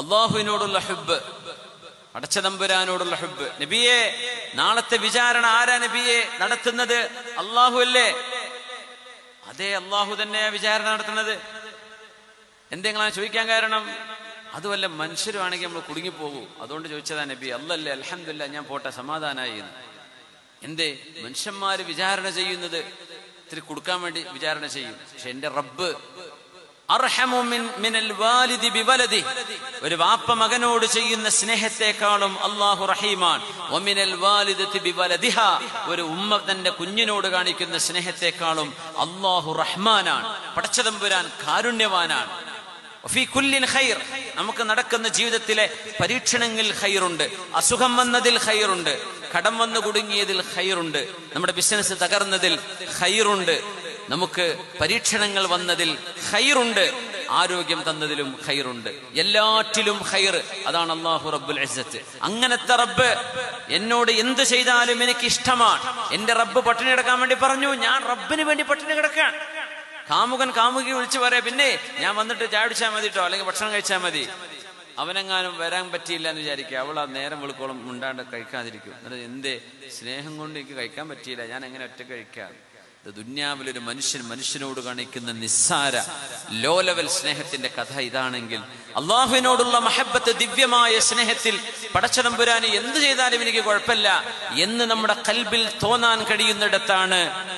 അള്ളാഹുവിനോടുള്ള ഹുബ് അടച്ചതമ്പുരാനോടുള്ള ഹുബ് നബിയെ നാളത്തെ വിചാരണ ആരാ നബിയെ നടത്തുന്നത് അള്ളാഹു അല്ലേ അതേ അള്ളാഹു തന്നെയാ വിചാരണ നടത്തുന്നത് എന്തെങ്കിലും ചോദിക്കാൻ കാരണം അതുമല്ല മനുഷ്യരുമാണെങ്കിൽ നമ്മൾ കുടുങ്ങിപ്പോകൂ അതുകൊണ്ട് ചോദിച്ചതാ നബി അല്ലല്ലേ അലഹമില്ല ഞാൻ പോട്ടെ സമാധാനായി എന്ന് എന്തേ മനുഷ്യന്മാര് വിചാരണ ചെയ്യുന്നത് ഇത്തിരി കൊടുക്കാൻ വേണ്ടി വിചാരണ ചെയ്യും പക്ഷെ എന്റെ റബ്ബ് അർഹമു മിൻ- മിനൽ വാലിദി ബിവലദി. ഒരു വാപ്പ മകനോട് ചെയ്യുന്ന സ്നേഹത്തെക്കാളും അള്ളാഹു റഹീമാൻ വമിനൽ വാലിദത്തി ബിവലദിഹ. ഒരു ഉമ്മ തന്റെ കുഞ്ഞിനോട് കാണിക്കുന്ന സ്നേഹത്തെക്കാളും അള്ളാഹു റഹ്മാനാണ് പടച്ചതമ്പുരാൻ കാരുണ്യവാനാണ് വഫീ കുല്ലിൻ ഖൈർ നമുക്ക് നടക്കുന്ന ജീവിതത്തിലെ പരീക്ഷണങ്ങളിൽ ഖൈറുണ്ട് അസുഖം വന്നതിൽ ഖൈറുണ്ട് കടം വന്നു കുടുങ്ങിയതിൽ ഖൈറുണ്ട് നമ്മുടെ ബിസിനസ് തകർന്നതിൽ ഖൈറുണ്ട് നമുക്ക് പരീക്ഷണങ്ങൾ വന്നതിൽ ഖൈറുണ്ട് ആരോഗ്യം തന്നതിലും ഖൈറുണ്ട് എല്ലാറ്റിലും ഖൈർ അതാണ് അള്ളാഹു റബ്ബുൽ ഇസ്സത്ത് അങ്ങനത്തെ റബ്ബ് എന്നോട് എന്ത് ചെയ്താലും എനിക്ക് ഇഷ്ടമാണ് എന്റെ റബ്ബ് പട്ടിണി കിടക്കാൻ വേണ്ടി പറഞ്ഞു ഞാൻ റബ്ബിന് വേണ്ടി പട്ടിണി കിടക്കാൻ കാമുകൻ കാമുകി വിളിച്ചു പറയാ പിന്നെ ഞാൻ വന്നിട്ട് ചായ കുടിച്ചാൽ മതി കേട്ടോ അല്ലെങ്കിൽ ഭക്ഷണം കഴിച്ചാൽ മതി അവനെങ്ങാനും വരാൻ പറ്റിയില്ല എന്ന് വിചാരിക്കുക അവൾ ആ നേരം വെളുക്കോളം മുണ്ടാണ്ട് കഴിക്കാതിരിക്കും എന്നിട്ട് എന്തേ സ്നേഹം കൊണ്ട് എനിക്ക് കഴിക്കാൻ പറ്റിയില്ല ഞാൻ എങ്ങനെ ഒറ്റ കഴിക്കാം ഇത് ദുന്യാവിലൊരു മനുഷ്യൻ മനുഷ്യനോട് കാണിക്കുന്ന നിസ്സാര ലോ ലെവൽ സ്നേഹത്തിന്റെ കഥ ഇതാണെങ്കിൽ അള്ളാഹുവിനോടുള്ള മഹബത്ത് ദിവ്യമായ സ്നേഹത്തിൽ പടച്ചതമ്പുരാന് എന്ത് ചെയ്താലും എനിക്ക് കുഴപ്പമില്ല എന്ന് നമ്മുടെ കൽബിൽ തോന്നാൻ കഴിയുന്നിടത്താണ്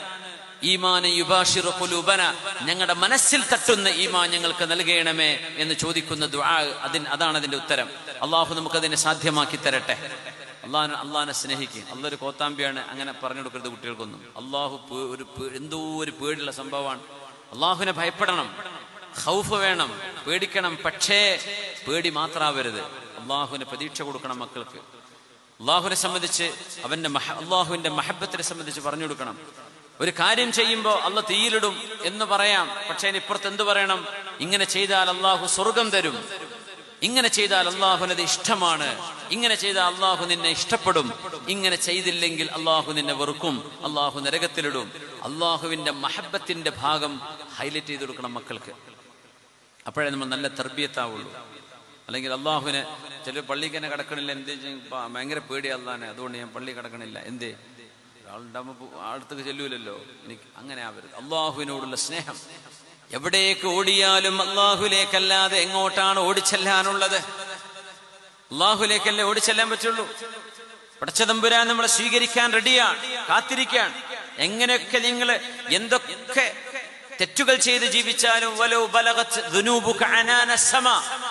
ഈമാന യുബാഷിറു ഖുലൂബന ഞങ്ങളുടെ മനസ്സിൽ തട്ടുന്ന ഈമാൻ ഞങ്ങൾക്ക് നൽകണമേ എന്ന് ചോദിക്കുന്ന ദുആ അതിന് അതാണ് അതിന്റെ ഉത്തരം അള്ളാഹു നമുക്കതിനെ സാധ്യമാക്കി തരട്ടെ അള്ളാഹ് അള്ളാഹിനെ സ്നേഹിക്കും അള്ളൊരു കോത്താമ്പിയാണ് അങ്ങനെ പറഞ്ഞു കൊടുക്കരുത് കുട്ടികൾക്കൊന്നും അള്ളാഹു പേ- ഒരു പേ- എന്തോ ഒരു പേടിയുള്ള സംഭവമാണ് അള്ളാഹുവിനെ ഭയപ്പെടണം ഹൗഫ് വേണം പേടിക്കണം പക്ഷേ പേടി മാത്രാവരുത് അള്ളാഹുവിന് പ്രതീക്ഷ കൊടുക്കണം മക്കൾക്ക് അള്ളാഹുവിനെ സംബന്ധിച്ച് അവന്റെ മഹ- അള്ളാഹുവിന്റെ മഹബത്തിനെ സംബന്ധിച്ച് പറഞ്ഞു കൊടുക്കണം ഒരു കാര്യം ചെയ്യുമ്പോൾ അല്ല തീയിലിടും എന്ന് പറയാം പക്ഷേ അതിന് ഇപ്പുറത്ത് എന്ത് പറയണം ഇങ്ങനെ ചെയ്താൽ അള്ളാഹു സ്വർഗം തരും ഇങ്ങനെ ചെയ്താൽ അള്ളാഹുനത് ഇഷ്ടമാണ് ഇങ്ങനെ ചെയ്താൽ അള്ളാഹു നിന്നെ ഇഷ്ടപ്പെടും ഇങ്ങനെ ചെയ്തില്ലെങ്കിൽ അള്ളാഹു നിന്നെ വെറുക്കും അള്ളാഹു നരകത്തിലിടും അള്ളാഹുവിന്റെ മഹബത്തിന്റെ ഭാഗം ഹൈലൈറ്റ് ചെയ്ത് കൊടുക്കണം മക്കൾക്ക് അപ്പോഴേ നമ്മൾ നല്ല തെർബിയത്താവുള്ളൂ അല്ലെങ്കിൽ അള്ളാഹുവിന് ചില പള്ളിക്ക് തന്നെ കിടക്കണില്ല എന്ത് ചെയ്യും? പ- ഭയങ്കര പേടി അള്ളാനെ അതുകൊണ്ട് ഞാൻ പള്ളി കിടക്കണില്ല എന്തേ ഒരാളുണ്ടാകുമ്പോൾ അടുത്തേക്ക് ചെല്ലൂലല്ലോ എനിക്ക് അങ്ങനെ ആവരുത് അള്ളാഹുവിനോടുള്ള സ്നേഹം എവിടേക്ക് ഓടിയാലും അള്ളാഹുലേക്കല്ലാതെ എങ്ങോട്ടാണ് ഓടിച്ചെല്ലാനുള്ളത് അള്ളാഹുലേക്കല്ലേ ഓടിച്ചെല്ലാൻ പറ്റുള്ളൂ പടച്ചതമ്പുരാൻ നമ്മളെ സ്വീകരിക്കാൻ റെഡിയാണ് കാത്തിരിക്കാൻ എങ്ങനെയൊക്കെ നിങ്ങൾ എന്തൊക്കെ തെറ്റുകൾ ചെയ്ത് ജീവിച്ചാലും വലോ ബലഗത്ത് ദുനൂബുക അനാന സമ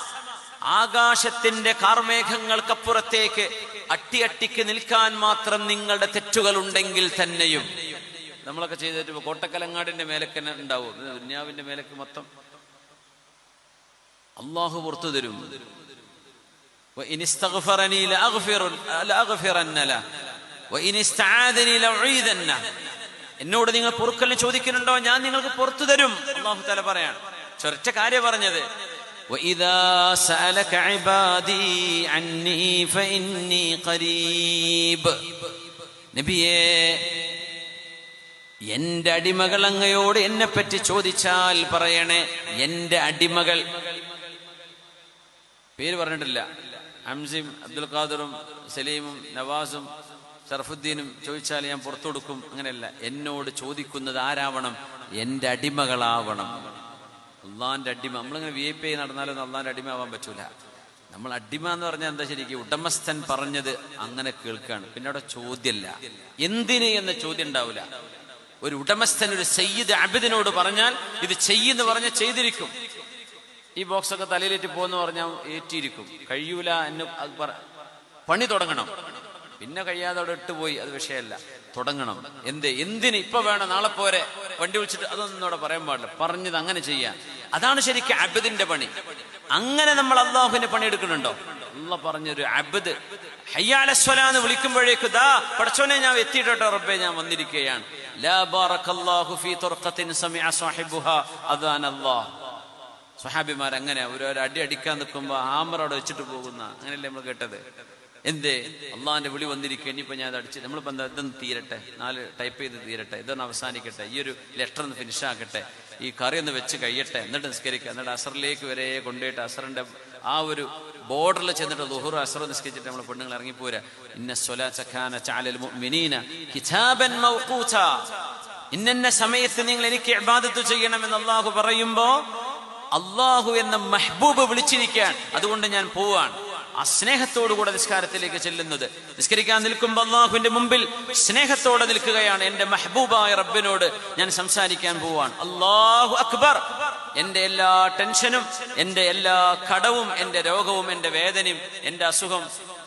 ആകാശത്തിന്റെ കാർമേഘങ്ങൾക്കപ്പുറത്തേക്ക് അട്ടി അട്ടിക്ക് നിൽക്കാൻ മാത്രം നിങ്ങളുടെ തെറ്റുകൾ ഉണ്ടെങ്കിൽ തന്നെയും നമ്മളൊക്കെ ചെയ്തിട്ട് ഇപ്പൊ കോട്ടക്കലങ്ങാടിന്റെ മേലക്ക് തന്നെ ഉണ്ടാവും ഇത് ദുന്യാവിന്റെ മേലക്ക് മൊത്തം അള്ളാഹു പുറത്തു തരും وإن استغفرني لأغفر لأغفرن له وإن استعاذني لأعيذنه എന്നോട് നിങ്ങൾ പൊറുക്കലിന് ചോദിക്കുന്നുണ്ടോ ഞാൻ നിങ്ങൾക്ക് പുറത്തു തരും അള്ളാഹു തല പറയാണ് ചൊരറ്റ കാര്യം പറഞ്ഞത് وإذا سألك عبادي عني فإني قريب നബിയേ എന്റെ അടിമകൾ അങ്ങയോട് എന്നെ പറ്റി ചോദിച്ചാൽ പറയണേ എന്റെ അടിമകൾ പേര് പറഞ്ഞിട്ടില്ല ഹംസിം അബ്ദുൽ ഖാദറും സലീമും നവാസും ഷർഫുദ്ദീനും ചോദിച്ചാൽ ഞാൻ പുറത്തു കൊടുക്കും അങ്ങനെയല്ല എന്നോട് ചോദിക്കുന്നത് ആരാവണം എന്റെ അടിമകളാവണം അള്ളാന്റെ അടിമ നമ്മളിങ്ങനെ വി ഐ പി നടന്നാലൊന്നും അള്ളാന്റെ അടിമ ആവാൻ പറ്റൂല നമ്മൾ അടിമ എന്ന് പറഞ്ഞാൽ എന്താ ശരിക്കും ഉടമസ്ഥൻ പറഞ്ഞത് അങ്ങനെ കേൾക്കാണ് പിന്നെ അവിടെ ചോദ്യമല്ല എന്തിന് എന്ന ചോദ്യം ഉണ്ടാവില്ല ഒരു ഉടമസ്ഥൻ ഒരു സയ്യിദ് അബിദിനോട് പറഞ്ഞാൽ ഇത് ചെയ്യുന്ന് പറഞ്ഞ ചെയ്തിരിക്കും ഈ ബോക്സ് ഒക്കെ തലയിലേറ്റ് പോകുന്ന പറഞ്ഞാൽ ഏറ്റിരിക്കും കഴിയൂല എന്ന് അത് പറ പണി തുടങ്ങണം പിന്നെ കഴിയാതെ അവിടെ ഇട്ടുപോയി അത് വിഷയമല്ല തുടങ്ങണം എന്ത് എന്തിന് ഇപ്പൊ വേണം നാളെ പോരെ വണ്ടി വിളിച്ചിട്ട് അതൊന്നും അവിടെ പറയാൻ പാടില്ല പറഞ്ഞത് അങ്ങനെ ചെയ്യാൻ അതാണ് ശരിക്കും അബദിന്റെ പണി അങ്ങനെ നമ്മൾ അള്ളാഹുവിന്റെ പണി എടുക്കുന്നുണ്ടോ അല്ല പറഞ്ഞൊരു അബദ് ഹയ്യാലസ്വലാന്ന് വിളിക്കുമ്പോഴേക്ക് ദാ പടച്ചോനെ ഞാൻ എത്തിയിട്ടോ റബ്ബെ ഞാൻ വന്നിരിക്കുകയാണ് ലാ ബാറക്കല്ലാഹു ഫീ തുർഖത്തിൻ സമിഅ സാഹിബുഹാ അദാനല്ലാഹ് സ്വഹാബിമാർ അങ്ങനെ ഒരു ഒരു അടി അടിക്കാൻ നിൽക്കുമ്പോ ഹാമർ അവിടെ വെച്ചിട്ട് പോകുന്ന അങ്ങനെയല്ലേ നമ്മൾ കേട്ടത് എന്തേ അള്ളാഹിന്റെ വിളി വന്നിരിക്കുക ഇനിയിപ്പോ ഞാൻ അത് അടിച്ച് നമ്മളിപ്പോ എന്താ ഇതൊന്ന് തീരട്ടെ നാല് ടൈപ്പ് ചെയ്ത് തീരട്ടെ ഇതൊന്ന് അവസാനിക്കട്ടെ ഈ ഒരു ലെറ്റർ ഒന്ന് ഫിനിഷ് ആക്കട്ടെ ഈ കറി ഒന്ന് വെച്ച് കഴിയട്ടെ എന്നിട്ട് നിസ്കരിക്കുക എന്നിട്ട് അസറിലേക്ക് വരെ കൊണ്ടുപോയിട്ട് അസറിന്റെ ആ ഒരു ബോർഡറിൽ ചെന്നിട്ട് ലുഹുർ അസർ നിസ്കരിച്ചിട്ട് നമ്മൾ പെണ്ണുങ്ങൾ ഇറങ്ങിപ്പോരാ ഇന്ന സ്വലാത്ത കാന ചാലൽ മുഅ്മിനീന കിതാബൻ മൗഖൂത ഇന്ന സമയത്ത് നിങ്ങൾ എനിക്ക് ഇബാദത്ത് ചെയ്യണമെന്ന് അള്ളാഹു പറയുമ്പോ അള്ളാഹു എന്ന മെഹബൂബ് വിളിച്ചിരിക്കാൻ അതുകൊണ്ട് ഞാൻ പോവാണ് ആ സ്നേഹത്തോടുകൂടെ നിസ്കാരത്തിലേക്ക് ചെല്ലുന്നത് നിസ്കരിക്കാൻ നിൽക്കുമ്പോൾ അള്ളാഹുവിന്റെ മുമ്പിൽ സ്നേഹത്തോടെ നിൽക്കുകയാണ് എന്റെ മെഹബൂബായ റബ്ബിനോട് ഞാൻ സംസാരിക്കാൻ പോവാണ് അള്ളാഹു അക്ബർ എന്റെ എല്ലാ ടെൻഷനും എന്റെ എല്ലാ കടവും എന്റെ രോഗവും എന്റെ വേദനയും എന്റെ അസുഖം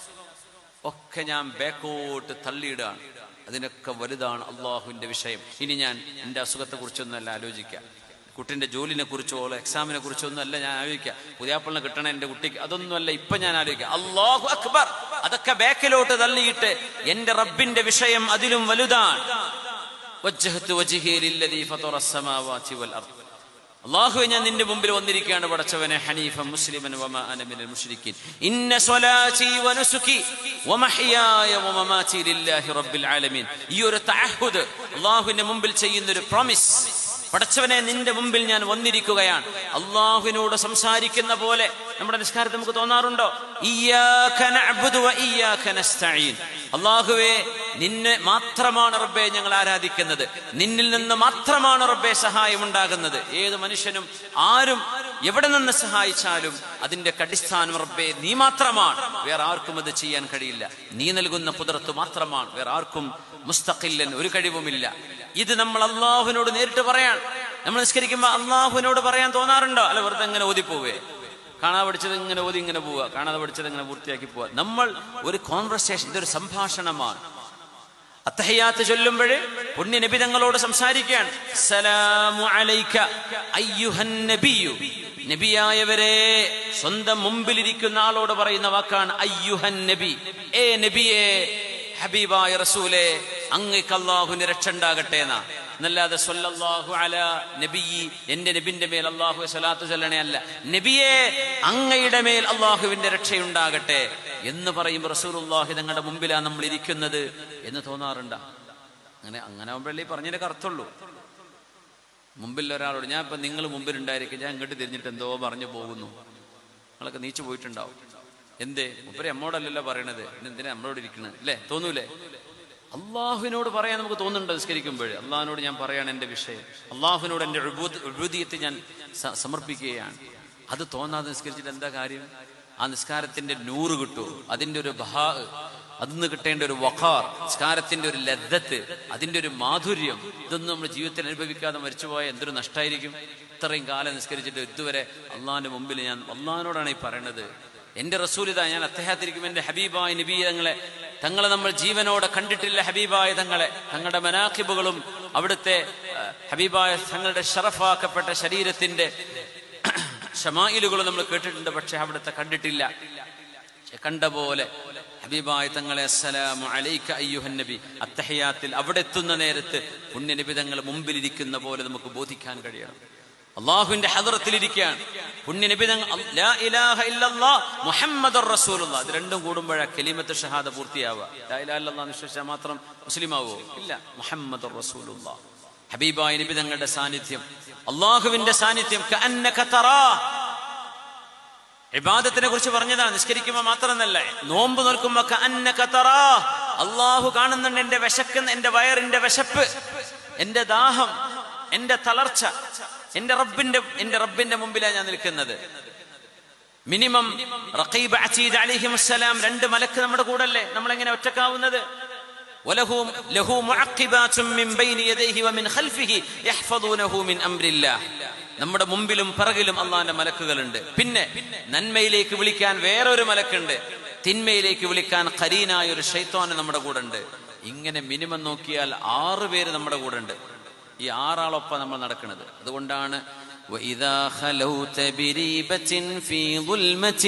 ഒക്കെ ഞാൻ ബാക്കോട്ട് തള്ളിയിടാണ് അതിനൊക്കെ വലുതാണ് അള്ളാഹുവിന്റെ വിഷയം ഇനി ഞാൻ എന്റെ അസുഖത്തെ കുറിച്ചൊന്നല്ല ആലോചിക്കാം കുട്ടിന്റെ ജോലിനെ കുറിച്ചോ എക്സാമിനെ കുറിച്ചോ ഒന്നും അല്ല ഞാൻ ആലോചിക്കുക പുതിയാപ്പിളിനെ കിട്ടണ എന്റെ കുട്ടിക്ക് അതൊന്നുമല്ല ഇപ്പൊ ഞാൻ ആലോചിക്കുക അള്ളാഹു അക്ബർ അതൊക്കെ ബാക്കിലോട്ട് തള്ളിയിട്ട് എന്റെ റബ്ബിന്റെ വിഷയം അതിലും വലുതാണ് വജ്ജഹത്ത് വജ്ഹിയ ലില്ലദീ ഫതറ അസ്സമാവാതി വൽ അർദ് അള്ളാഹുവെ ഞാൻ നിന്റെ മുമ്പിൽ വന്നിരിക്കുകയാണ് പടച്ചവനെ ഹനീഫ മുസ്ലിമൻ വമാ അന മിനൽ മുശ്രിക്കീൻ ഇന്ന സ്വലാത്തി വനുസുകി വമഹ്യായ വമമാതി ലില്ലാഹി റബ്ബിൽ ആലമീൻ ഈ ഒരു തഅഹുദ് അള്ളാഹുവിന്റെ മുമ്പിൽ ചെയ്യുന്ന ഒരു പ്രോമിസ് പടച്ചവനെ നിന്റെ മുമ്പിൽ ഞാൻ വന്നിരിക്കുകയാണ് അള്ളാഹുവിനോട് സംസാരിക്കുന്ന പോലെ നമ്മുടെ നിസ്കാരത്തിൽ നമുക്ക് തോന്നാറുണ്ടോ ഇയ്യാക നഅ്ബുദു വ ഇയ്യാക നസ്തഈൻ അള്ളാഹുവേ നിന്നെ മാത്രമാണ് റബ്ബെ ഞങ്ങൾ ആരാധിക്കുന്നത് നിന്നിൽ നിന്ന് മാത്രമാണ് റബ്ബെ സഹായം ഉണ്ടാകുന്നത് ഏത് മനുഷ്യനും ആരും എവിടെ നിന്ന് സഹായിച്ചാലും അതിന്റെ അടിസ്ഥാനം റബ്ബെ നീ മാത്രമാണ് വേറെ ആർക്കും അത് ചെയ്യാൻ കഴിയില്ല നീ നൽകുന്ന പുതർത്ത് മാത്രമാണ് വേറെ ആർക്കും മുസ്തഖില്ലൻ ഒരു കഴിവുമില്ല ഇത് നമ്മൾ അള്ളാഹുവിനോട് നേരിട്ട് പറയാൻ നമ്മൾ നിസ്കരിക്കുമ്പോൾ അള്ളാഹുവിനോട് പറയാൻ തോന്നാറുണ്ടോ അല്ല വെറുതെ ഇങ്ങനെ ഓതിപ്പോവേ കാണാതെ പഠിച്ചത് ഇങ്ങനെ ഓതി ഇങ്ങനെ പോവുക കാണാതെ പഠിച്ചത് ഇങ്ങനെ പൂർത്തിയാക്കി പോവുക നമ്മൾ ഒരു കോൺവെർസേഷൻ ഇതൊരു സംഭാഷണമാണ് അത്തഹയ്യാത്ത് ചൊല്ലുമ്പോൾ പുണ്യ നബി തങ്ങളോട് സംസാരിക്കുകയാണ് സലാമു അലൈക അയ്യുഹൻ നബിയു നബിയായവരെ സ്വന്തം മുമ്പിലിരിക്കുന്ന ആളോട് പറയുന്ന വാക്കാണ് അയ്യുഹൻ നബി ഏ നബിയെ ഹബീബായ റസൂലെ അങ്ങക്ക് അള്ളാഹുവിന് രക്ഷ ഉണ്ടാകട്ടെ എന്നാ എന്നല്ലാതെ സല്ലല്ലാഹു അല നബിയി എന്റെ നബിന്റെ മേൽ അള്ളാഹു സ്വലാത്തു ചൊല്ലണേ അല്ല നബിയെ അങ്ങയുടെ മേൽ അള്ളാഹുവിന്റെ രക്ഷയുണ്ടാകട്ടെ എന്ന് പറയുമ്പോൾ റസൂലുള്ളാഹി തങ്ങളുടെ മുമ്പിലാണ് നമ്മൾ ഇരിക്കുന്നത് എന്ന് തോന്നാറുണ്ടാ അങ്ങനെ അങ്ങനെ ആകുമ്പോഴല്ലേ ഈ പറഞ്ഞതിന്റെ അർത്ഥമുള്ളൂ മുമ്പിൽ ഒരാളോട് ഞാൻ ഇപ്പൊ നിങ്ങൾ മുമ്പിൽ ഉണ്ടായിരിക്കും ഞാൻ ഇങ്ങോട്ട് തിരിഞ്ഞിട്ട് എന്തോ പറഞ്ഞു പോകുന്നു നിങ്ങളൊക്കെ നീച്ചു പോയിട്ടുണ്ടാവും എന്തേ മുപ്പര് അമ്മോടല്ലല്ലോ പറയണത് എന്തിനാ നമ്മളോട് ഇരിക്കണത് അല്ലേ തോന്നൂലേ അള്ളാഹുവിനോട് പറയാൻ നമുക്ക് തോന്നുന്നുണ്ട് നിസ്കരിക്കുമ്പോൾ അള്ളാഹിനോട് ഞാൻ പറയാണ് എൻ്റെ വിഷയം അള്ളാഹുവിനോട് എൻ്റെ ഉഴുതിയത്തെ ഞാൻ സ- സമർപ്പിക്കുകയാണ് അത് തോന്നാതെ നിസ്കരിച്ചിട്ട് എന്താ കാര്യം ആ നിസ്കാരത്തിന്റെ നൂറ് കിട്ടൂ അതിന്റെ ഒരു ബഹാ അതിന്ന് കിട്ടേണ്ട ഒരു വഖാർ നിസ്കാരത്തിന്റെ ഒരു ലദ്ദത്ത് അതിന്റെ ഒരു മാധുര്യം ഇതൊന്നും നമ്മുടെ ജീവിതത്തിൽ അനുഭവിക്കാതെ മരിച്ചുപോയ എന്തൊരു നഷ്ടമായിരിക്കും ഇത്രയും കാലം നിസ്കരിച്ചിട്ട് ഇതുവരെ അള്ളാഹിന്റെ മുമ്പിൽ ഞാൻ അള്ളാഹിനോടാണ് ഈ പറയണത് എന്റെ റസൂലിത ഞാൻ അദ്ദേഹത്തിരിക്കും എന്റെ ഹബീബായ നബി തങ്ങളെ തങ്ങളെ നമ്മൾ ജീവനോടെ കണ്ടിട്ടില്ല ഹബീബായ തങ്ങളെ തങ്ങളുടെ മനാഖിബുകളും അവിടുത്തെ ആ, ഹബീബായ തങ്ങളുടെ ഷറഫാക്കപ്പെട്ട ശരീരത്തിന്റെ ഷമായിലുകളും നമ്മൾ കേട്ടിട്ടുണ്ട് പക്ഷെ അവിടുത്തെ കണ്ടിട്ടില്ല പക്ഷെ കണ്ട പോലെ ഹബീബായ തങ്ങളെ അസ്സലാമു അലൈക അയ്യുഹൻ നബി അത്തഹയാത്തിൽ അവിടെ എത്തുന്ന നേരത്ത് പുണ്യ നബി തങ്ങൾ മുമ്പിലിരിക്കുന്ന പോലെ നമുക്ക് ബോധിക്കാൻ കഴിയണം അള്ളാഹുവിന്റെ ഹദറത്തിലിരിക്കുകയാണ് പുണ്യ നബി തങ്ങൾ ലാ ഇലാഹ ഇല്ലല്ലാഹ് മുഹമ്മദുർ റസൂലുള്ളാഹ് ഇത് രണ്ടും കൂടുമ്പോഴാ കലിമത്ത് ഷഹാദ പൂർത്തിയാവുക ലാ ഇലാഹ ഇല്ലല്ലാഹ് എന്ന് വിശ്വസിച്ചാൽ മാത്രം മുസ്ലിം ആവോ ഇല്ല മുഹമ്മദുർ റസൂലുള്ളാഹ് ഹബീബായ നബി തങ്ങളുടെ സാന്നിധ്യം അള്ളാഹുവിന്റെ സാന്നിധ്യം കഅന്നക തറാ ഇബാദത്തിനെ കുറിച്ച് പറഞ്ഞതാണ് നിസ്കരിക്കുമ്പോ മാത്രമെന്നല്ല നോമ്പ് നോൽക്കുമ്പോ കഅന്നക തറാ അള്ളാഹു കാണുന്നുണ്ട് എന്റെ വിശക്കുന്ന എന്റെ വയറിന്റെ വിശപ്പ് എന്റെ ദാഹം എന്റെ തളർച്ച എന്റെ റബ്ബിന്റെ എന്റെ റബ്ബിന്റെ മുമ്പിലാണ് ഞാൻ നിൽക്കുന്നത് മിനിമം റഖീബ് അസീദ് അലിഹിം അസ്സലാം രണ്ട് മലക്ക് നമ്മുടെ കൂടെ അല്ലേ നമ്മൾ എങ്ങനെ ഒറ്റക്കാവുന്നത് وله له معقبات من بين يديه ومن خلفه يحفظونه من امر الله നമ്മുടെ മുമ്പിലും പിറകിലും അള്ളാന്റെ മലക്കുകളുണ്ട് പിന്നെ നന്മയിലേക്ക് വിളിക്കാൻ വേറൊരു മലക്കുണ്ട് തിന്മയിലേക്ക് വിളിക്കാൻ ഖരീനായ ഒരു ഷൈത്താന് നമ്മുടെ കൂടെ ഉണ്ട് ഇങ്ങനെ മിനിമം നോക്കിയാൽ ആറ് പേര് നമ്മുടെ കൂടെ ഉണ്ട് ഈ ആറാളൊപ്പം നമ്മൾ നടക്കുന്നത് അതുകൊണ്ടാണ് وإذا خلوت بريبة في ظلمة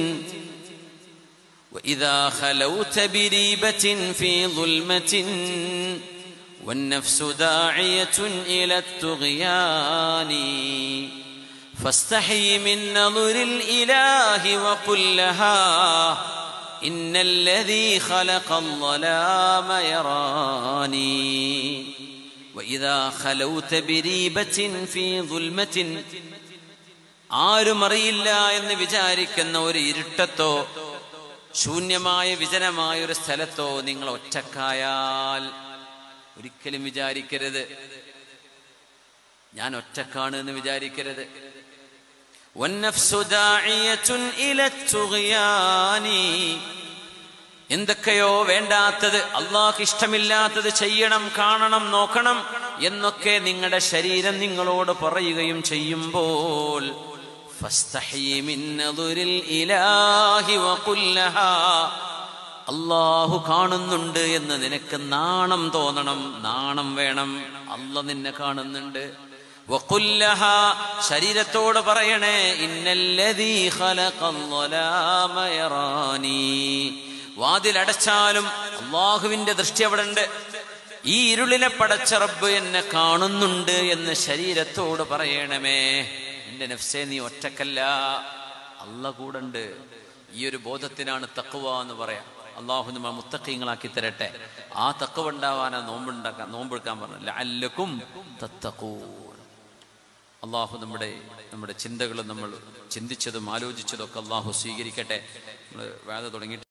وإذا خلوت بريبة في ظلمة والنفس داعية إلى الطغيان فاستحي من نظر الإله وقل لها إن الذي خلق الظلام يراني وإذا خلوت بريبة في ظلمة ആരും അറിയില്ല എന്ന് വിചാരിക്കുന്ന ഒരു ഇരുട്ടത്തോ ശൂന്യമായ വിജനമായ ഒരു സ്ഥലത്തോ നിങ്ങൾ ഒറ്റക്കായാൽ ഒരിക്കലും വിചാരിക്കരുത് ഞാൻ ഒറ്റക്കാണ് എന്ന് വിചാരിക്കരുത് والنفس داعية إلى الطغيان എന്തൊക്കെയോ വേണ്ടാത്തത് അള്ളാഹ് ഇഷ്ടമില്ലാത്തത് ചെയ്യണം കാണണം നോക്കണം എന്നൊക്കെ നിങ്ങളുടെ ശരീരം നിങ്ങളോട് പറയുകയും ചെയ്യുമ്പോൾ فاستحي من نظر الإله وقل لها അള്ളാഹു കാണുന്നുണ്ട് എന്ന് നിനക്ക് നാണം തോന്നണം നാണം വേണം അല്ല നിന്നെ കാണുന്നുണ്ട് വഖുല്ലഹ ശരീരത്തോട് പറയണേ ഇന്നല്ലദീ ഖലഖൽ യറാനി വാതിലടച്ചാലും അള്ളാഹുവിന്റെ ദൃഷ്ടി അവിടെ ഉണ്ട് ഈ ഇരുളിനെ പടച്ച റബ്ബ് എന്നെ കാണുന്നുണ്ട് എന്ന് ശരീരത്തോട് പറയണമേ എന്റെ നഫ്സേ നീ ഒറ്റക്കല്ല അല്ല കൂടണ്ട് ഈ ഒരു ബോധത്തിനാണ് തക്കുവ എന്ന് പറയാം അള്ളാഹു നമ്മ മുത്തക്കീങ്ങളാക്കി തരട്ടെ ആ തക്കവ ഉണ്ടാവാനാ നോമ്പുണ്ടാക്കാൻ നോമ്പെടുക്കാൻ പറഞ്ഞു അല്ലക്കും തത്തക്കൂൻ അള്ളാഹു നമ്മുടെ നമ്മുടെ ചിന്തകളും നമ്മൾ ചിന്തിച്ചതും ആലോചിച്ചതും ഒക്കെ അള്ളാഹു സ്വീകരിക്കട്ടെ നമ്മൾ വേദ തുടങ്ങിയിട്ട്